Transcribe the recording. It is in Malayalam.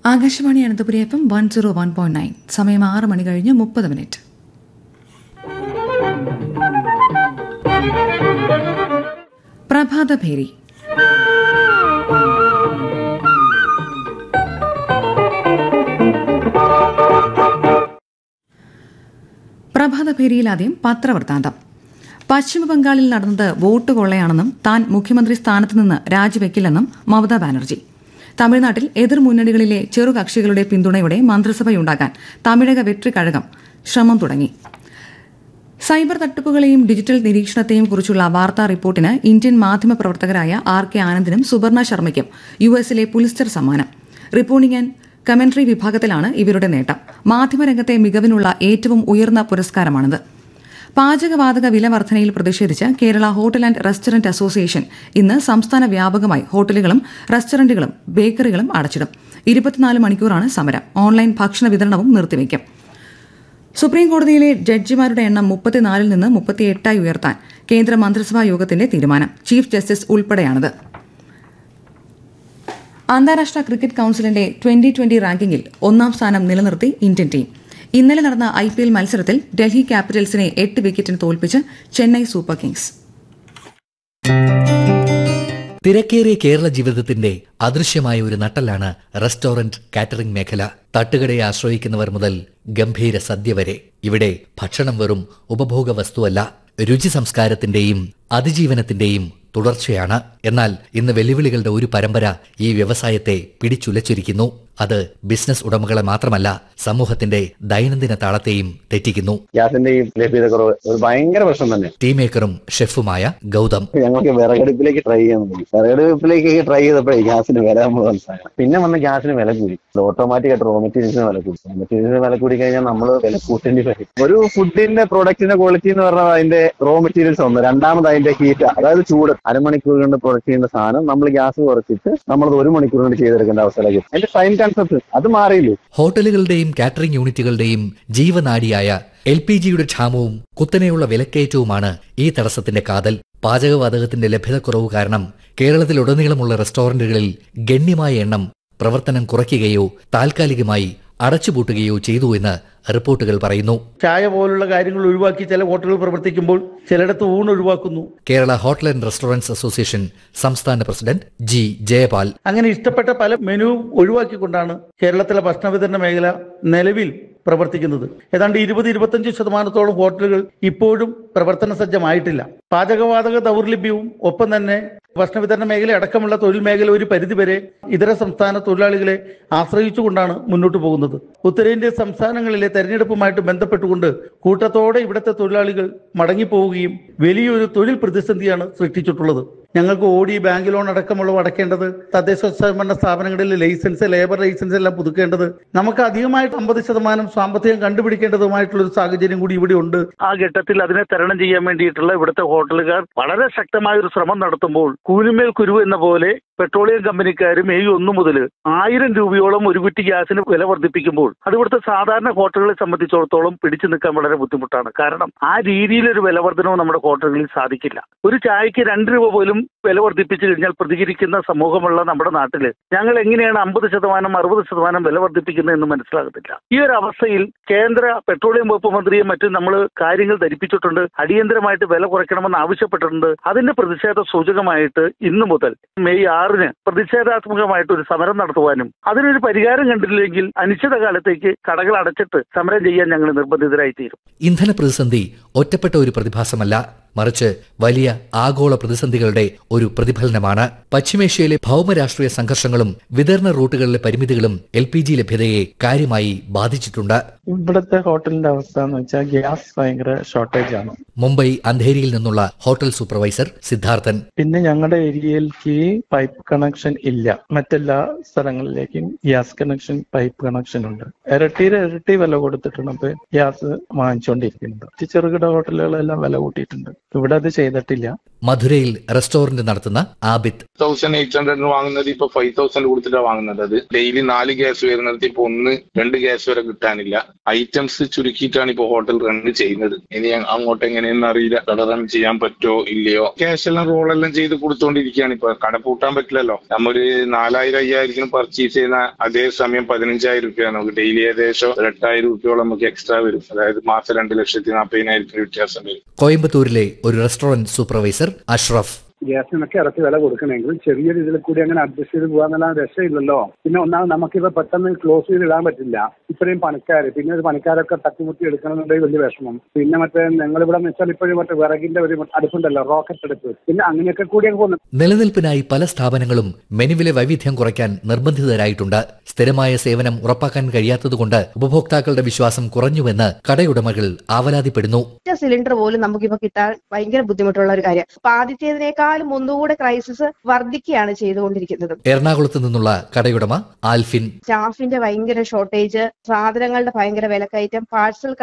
Akashvani Ananthapuri F M one zero one point nine സമയം ആറ് മണി കഴിഞ്ഞ് മുപ്പത് മിനിറ്റ് പ്രഭാതഭേരി പ്രഭാതഭേരിയിൽ ആദ്യം പത്രവൃത്താന്തം പശ്ചിമബംഗാളിൽ നടന്നത് വോട്ട് കൊള്ളയാണെന്നും താൻ മുഖ്യമന്ത്രി സ്ഥാനത്ത് നിന്ന് രാജിവെക്കില്ലെന്നും മമതാ ബാനർജി തമിഴ്നാട്ടിൽ എതിർമുന്നണികളിലെ ചെറുകക്ഷികളുടെ പിന്തുണയോടെ മന്ത്രിസഭയുണ്ടാക്കാൻ തമിഴക വെട്രിക്കഴകം ശ്രമം തുടങ്ങി സൈബർ തട്ടിപ്പുകളെയും ഡിജിറ്റൽ നിരീക്ഷണത്തെയും കുറിച്ചുള്ള വാർത്താ റിപ്പോർട്ടിന് ഇന്ത്യൻ മാധ്യമ പ്രവർത്തകരായ ആർ കെ ആനന്ദിനും സുവർണ ശർമ്മയ്ക്കും യു എസിലെ പുലിസ്റ്റർ സമ്മാനം റിപ്പോർട്ടിംഗ് ആൻഡ് കമന്ററി വിഭാഗത്തിലാണ് ഇവരുടെ നേട്ടം മാധ്യമരംഗത്തെ മികവിനുള്ള ഏറ്റവും ഉയർന്ന പുരസ്കാരമാണിത് പാചകവാതക വില വർധനയിൽ പ്രതിഷേധിച്ച് Kerala hotel and restaurant association ഇന്ന് സംസ്ഥാന വ്യാപകമായി ഹോട്ടലുകളും റെസ്റ്റോറന്റുകളും ബേക്കറികളും അടച്ചിടും ഇരുപത്തിനാല് മണിക്കൂറാണ് സമരം ഓൺലൈൻ ഭക്ഷണ വിതരണവും നിർത്തിവയ്ക്കും സുപ്രീം കോടതിയിലെ ജഡ്ജിമാരുടെ എണ്ണം മുപ്പത്തിനാലിൽ നിന്ന് മുപ്പത്തിയെട്ടായി ഉയർത്താൻ കേന്ദ്ര മന്ത്രിസഭാ യോഗത്തിന്റെ തീരുമാനം ചീഫ് ജസ്റ്റിസ് ഉൾപ്പെടെയാണിത് അന്താരാഷ്ട്ര ക്രിക്കറ്റ് കൌൺസിലിന്റെ ട്വന്റി ട്വന്റി റാങ്കിങ്ങിൽ ഒന്നാം സ്ഥാനം നിലനിർത്തി ഇന്ത്യൻ ടീം ഇന്നലെ നടന്ന ഐ പി എൽ മത്സരത്തിൽ ഡൽഹി ക്യാപിറ്റൽസിനെ എട്ട് വിക്കറ്റിന് തോൽപ്പിച്ച് ചെന്നൈ സൂപ്പർ കിങ്സ് തിരക്കേറിയ കേരള ജീവിതത്തിന്റെ അദൃശ്യമായ ഒരു നട്ടലാണ് റെസ്റ്റോറന്റ് കാറ്ററിംഗ് മേഖല തട്ടുകടയെ ആശ്രയിക്കുന്നവർ മുതൽ ഗംഭീര സദ്യ വരെ ഇവിടെ ഭക്ഷണം വെറും ഉപഭോഗ വസ്തുവല്ല രുചി സംസ്കാരത്തിന്റെയും അതിജീവനത്തിന്റെയും തുടർച്ചയാണ് എന്നാൽ ഇന്ന് വെല്ലുവിളികളുടെ ഒരു പരമ്പര ഈ വ്യവസായത്തെ പിടിച്ചുലച്ചിരിക്കുന്നു അത് ബിസിനസ് ഉടമകളെ മാത്രമല്ല സമൂഹത്തിന്റെ ദൈനംദിന താളത്തെയും തെറ്റിക്കുന്നു ഗ്യാസിന്റെയും ലഭ്യത കുറവ് ഒരു ഭയങ്കര പ്രശ്നം തന്നെ ടീ മേക്കറും ഷെഫുമായ ഗൗതം ഞങ്ങൾക്ക് വിറകടുപ്പിലേക്ക് ട്രൈ ചെയ്യാൻ തുടങ്ങി വിറകടുപ്പിലേക്ക് ട്രൈ ചെയ്തപ്പോഴേ ഗ്യാസിന് വില നമ്മൾ മനസ്സിലാക്കണം പിന്നെ വന്ന് ഗ്യാസിന് വില കൂടി ഓട്ടോമാറ്റിക് ആയിട്ട് റോ മെറ്റീരിയൽസിന് വില കൂടി റോ മെറ്റീരിയൽസിന് വില കൂടി കഴിഞ്ഞാൽ നമ്മൾ വില കൂട്ടേണ്ടി വരും ഒരു ഫുഡിന്റെ പ്രോഡക്റ്റിന്റെ ക്വാളിറ്റി എന്ന് പറഞ്ഞാൽ അതിന്റെ റോ മെറ്റീരിയൽസ് ഒന്ന് രണ്ടാമത് അതിന്റെ ഹീറ്റ് അതായത് ചൂട് അരമണിക്കൂർ കൊണ്ട് പ്രൊഡക്റ്റ് ചെയ്യുന്ന സാധനം നമ്മൾ ഗ്യാസ് കുറച്ചിട്ട് നമ്മളത് ഒരു മണിക്കൂർ കൊണ്ട് ചെയ്തെടുക്കേണ്ട അവസ്ഥയിലേക്ക് അതിന്റെ ടൈം കൺസെപ്റ്റ് അത് മാറിയില്ലേ ഹോട്ടലുകളുടെയും കാറ്ററിംഗ് യൂണിറ്റുകളുടെയും ജീവനാഡിയായ എൽ പി ജിയുടെ ക്ഷാമവും കുത്തനെയുള്ള വിലക്കയറ്റവുമാണ് ഈ തടസ്സത്തിന്റെ കാതൽ പാചകവാതകത്തിന്റെ ലഭ്യതക്കുറവ് കാരണം കേരളത്തിലുടനീളമുള്ള റെസ്റ്റോറന്റുകളിൽ ഗണ്യമായ എണ്ണം പ്രവർത്തനം കുറയ്ക്കുകയോ താൽക്കാലികമായി അടച്ചുപൂട്ടുകയോ ചെയ്തു എന്ന് റിപ്പോർട്ടുകൾ പറയുന്നു ചായ പോലുള്ള കാര്യങ്ങൾ ഒഴിവാക്കി ചില ഹോട്ടലുകൾ പ്രവർത്തിക്കുമ്പോൾ ചിലയിടത്ത് ഊണ് ഒഴിവാക്കുന്നു Kerala hotel and restaurants association സംസ്ഥാന പ്രസിഡന്റ് ജി ജയപാൽ അങ്ങനെ ഇഷ്ടപ്പെട്ട പല മെനുവും ഒഴിവാക്കിക്കൊണ്ടാണ് കേരളത്തിലെ ഭക്ഷണ വിതരണ മേഖല നിലവിൽ പ്രവർത്തിക്കുന്നത് ഏതാണ്ട് ഇരുപത് ഇരുപത്തഞ്ച് ശതമാനത്തോളം ഹോട്ടലുകൾ ഇപ്പോഴും പ്രവർത്തന സജ്ജമായിട്ടില്ല പാചകവാതക ദൗർലഭ്യവും ഒപ്പം തന്നെ ഭക്ഷണ വിതരണ മേഖല അടക്കമുള്ള തൊഴിൽ മേഖല ഒരു പരിധിവരെ ഇതര സംസ്ഥാന തൊഴിലാളികളെ ആശ്രയിച്ചുകൊണ്ടാണ് മുന്നോട്ട് പോകുന്നത് ഉത്തരേന്ത്യൻ സംസ്ഥാനങ്ങളിലെ തെരഞ്ഞെടുപ്പുമായിട്ട് ബന്ധപ്പെട്ടുകൊണ്ട് കൂട്ടത്തോടെ ഇവിടുത്തെ തൊഴിലാളികൾ മടങ്ങിപ്പോവുകയും വലിയൊരു തൊഴിൽ പ്രതിസന്ധിയാണ് സൃഷ്ടിച്ചിട്ടുള്ളത് ഞങ്ങൾക്ക് ഓടി ബാങ്ക് ലോൺ അടക്കമുള്ളവ അടക്കേണ്ടത് തദ്ദേശ സ്വയംഭരണ സ്ഥാപനങ്ങളിലെ ലൈസൻസ് ലേബർ ലൈസൻസ് എല്ലാം പുതുക്കേണ്ടത് നമുക്ക് അധികമായിട്ട് അമ്പത് ശതമാനം സാമ്പത്തികം കണ്ടുപിടിക്കേണ്ടതുമായിട്ടുള്ള ഒരു സാഹചര്യം കൂടി ഇവിടെ ഉണ്ട് ആ ഘട്ടത്തിൽ അതിനെ തരണം ചെയ്യാൻ വേണ്ടിയിട്ടുള്ള ഇവിടുത്തെ ഹോട്ടലുകാർ വളരെ ശക്തമായ ഒരു ശ്രമം നടത്തുമ്പോൾ കൂലിമേൽ കുരുവ് എന്ന പോലെ പെട്രോളിയം കമ്പനിക്കാർ മെയ് ഒന്ന് മുതൽ ആയിരം രൂപയോളം ഒരു കുറ്റി ഗ്യാസിന് വില വർദ്ധിപ്പിക്കുമ്പോൾ അത് ഇവിടുത്തെ സാധാരണ ഹോട്ടലുകളെ സംബന്ധിച്ചിടത്തോളം പിടിച്ചു നിൽക്കാൻ വളരെ ബുദ്ധിമുട്ടാണ് കാരണം ആ രീതിയിലൊരു വില വർധനവും നമ്മുടെ ഹോട്ടലുകളിൽ സാധിക്കില്ല ഒരു ചായക്ക് രണ്ട് രൂപ പോലും വില വർദ്ധിപ്പിച്ചു കഴിഞ്ഞാൽ പ്രതികരിക്കുന്ന സമൂഹമുള്ള നമ്മുടെ നാട്ടിൽ ഞങ്ങൾ എങ്ങനെയാണ് അമ്പത് ശതമാനം അറുപത് ശതമാനം വില വർദ്ധിപ്പിക്കുന്നത് എന്ന് മനസ്സിലാകത്തില്ല ഈ ഒരു അവസ്ഥയിൽ കേന്ദ്ര പെട്രോളിയം വകുപ്പ് മന്ത്രിയെ മറ്റും നമ്മൾ കാര്യങ്ങൾ ധരിപ്പിച്ചിട്ടുണ്ട് അടിയന്തരമായിട്ട് വില കുറയ്ക്കണമെന്ന് ആവശ്യപ്പെട്ടിട്ടുണ്ട് അതിന്റെ പ്രതിഷേധ സൂചകമായിട്ട് ഇന്നു മുതൽ മെയ് ആറിന് പ്രതിഷേധാത്മകമായിട്ട് ഒരു സമരം നടത്തുവാനും അതിനൊരു പരിഹാരം കണ്ടില്ലെങ്കിൽ അനിശ്ചിതകാലത്തേക്ക് കടകൾ അടച്ചിട്ട് സമരം ചെയ്യാൻ ഞങ്ങൾ നിർബന്ധിതരായി തീരും ഇന്ധന പ്രതിസന്ധി ഒറ്റപ്പെട്ട ഒരു പ്രതിഭാസമല്ല മറിച്ച് വലിയ ആഗോള പ്രതിസന്ധികളുടെ ഒരു പ്രതിഫലനമാണ് പശ്ചിമേഷ്യയിലെ ഭൗമരാഷ്ട്രീയ സംഘർഷങ്ങളും വിതരണ റൂട്ടുകളിലെ പരിമിതികളും എൽ പി ജി ലഭ്യതയെ കാര്യമായി ബാധിച്ചിട്ടുണ്ട് ഇവിടുത്തെ ഹോട്ടലിന്റെ അവസ്ഥ എന്ന് വെച്ചാൽ ഗ്യാസ് ഭയങ്കര ഷോർട്ടേജ് ആണ് മുംബൈ അന്ധേരിയിൽ നിന്നുള്ള ഹോട്ടൽ സൂപ്പർവൈസർ സിദ്ധാർത്ഥൻ പിന്നെ ഞങ്ങളുടെ ഏരിയയിലേക്ക് പൈപ്പ് കണക്ഷൻ ഇല്ല മറ്റെല്ലാ സ്ഥലങ്ങളിലേക്കും ഗ്യാസ് കണക്ഷൻ പൈപ്പ് കണക്ഷൻ ഉണ്ട് ഇരട്ടിയുടെ ഇരട്ടി വില കൊടുത്തിട്ടാണ് ഇപ്പൊ ഗ്യാസ് വാങ്ങിച്ചുകൊണ്ടിരിക്കുന്നത് ഈ ചെറുകിട ഹോട്ടലുകളെല്ലാം വില കൂട്ടിയിട്ടുണ്ട് ഇവിടെ അത് ചെയ്തിട്ടില്ല മധുരയിൽ റെസ്റ്റോറന്റ് നടത്തുന്ന ആബിദ് തൗസൻഡ് എയ്റ്റ് ഹൺഡ്രഡിന് വാങ്ങുന്നത് ഇപ്പൊ ഫൈവ് തൗസൻഡ് കൊടുത്തിട്ടാണ് വാങ്ങുന്നത് അത് ഡെയിലി നാല് ഗ്യാസ് വരുന്നത് ഇപ്പൊ ഒന്ന് രണ്ട് ഗ്യാസ് വരെ കിട്ടാനില്ല ഐറ്റംസ് ചുരുക്കിയിട്ടാണ് ഇപ്പൊ ഹോട്ടൽ റൺ ചെയ്യുന്നത് ഇനി അങ്ങോട്ട് എങ്ങനെയെന്ന് അറിയില്ല കട റൺ ചെയ്യാൻ പറ്റോ ഇല്ലയോ ക്യാഷ് എല്ലാം റോളെല്ലാം ചെയ്ത് കൊടുത്തോണ്ടിരിക്കുകയാണ് ഇപ്പൊ കട പൂട്ടാൻ പറ്റില്ലല്ലോ നമ്മൊരു നാലായിരം അയ്യായിരത്തിന് പർച്ചേസ് ചെയ്യുന്ന അതേ സമയം പതിനഞ്ചായിരം രൂപയാണ് നമുക്ക് ഡെയിലി ഏകദേശം ഒരു എട്ടായിരം രൂപയോളം നമുക്ക് എക്സ്ട്രാ വരും അതായത് മാസം രണ്ട് ലക്ഷത്തി നാൽപ്പതിനായിരത്തിന് വ്യത്യാസം വരും കോയമ്പത്തൂരിലെ ഒരു റെസ്റ്റോറന്റ് സൂപ്പർവൈസർ അഷ്റഫ് ഗ്യാസിനൊക്കെ ഇറക്കി വില കൊടുക്കണമെങ്കിൽ ചെറിയ രീതിയിൽ കൂടി അങ്ങനെ അഡ്ജസ്റ്റ് ചെയ്ത് പോകാന്നല്ലാതെ രക്ഷയില്ലല്ലോ പിന്നെ ഒന്നാമത് നമുക്കിപ്പോ പെട്ടെന്ന് ക്ലോസ് ചെയ്ത് ഇടാൻ പറ്റില്ല ഇത്രയും പണിക്കാർ പിന്നെ ഒരു പണിക്കാരൊക്കെ തട്ടിമുട്ടി എടുക്കണമെന്നുണ്ടെങ്കിൽ വലിയ വിഷമം പിന്നെ മറ്റേ ഞങ്ങളിവിടെ വെച്ചാൽ ഇപ്പോഴും മറ്റേ വിറകിന്റെ ഒരു അടുപ്പുണ്ടല്ലോ റോക്കറ്റ് അടുപ്പ് പിന്നെ അങ്ങനെയൊക്കെ കൂടി അങ്ങ് പോകുന്നു നിലനിൽപ്പിനായി പല സ്ഥാപനങ്ങളും മെനുവിലെ വൈവിധ്യം കുറയ്ക്കാൻ നിർബന്ധിതരായിട്ടുണ്ട് സ്ഥിരമായ സേവനം ഉറപ്പാക്കാൻ കഴിയാത്തതുകൊണ്ട് ഉപഭോക്താക്കളുടെ വിശ്വാസം കുറഞ്ഞുവെന്ന് കടയുടമകൾ ആവലാതിപ്പെടുന്നു ഒറ്റ സിലിണ്ടർ പോലും നമുക്കിപ്പോ കിട്ടാൻ ഭയങ്കര ബുദ്ധിമുട്ടുള്ള ഒരു കാര്യം അപ്പൊ ആദ്യത്തേതിനേക്കാളും ഒന്നുകൂടെ ക്രൈസിസ് വർദ്ധിക്കുകയാണ് ചെയ്തുകൊണ്ടിരിക്കുന്നത് എറണാകുളത്ത് നിന്നുള്ള കടയുടമ ആൽഫിൻ സ്റ്റാഫിന്റെ ഭയങ്കര ഷോർട്ടേജ് സാധനങ്ങളുടെ ഭയങ്കര വിലക്കയറ്റം പാഴ്സൽ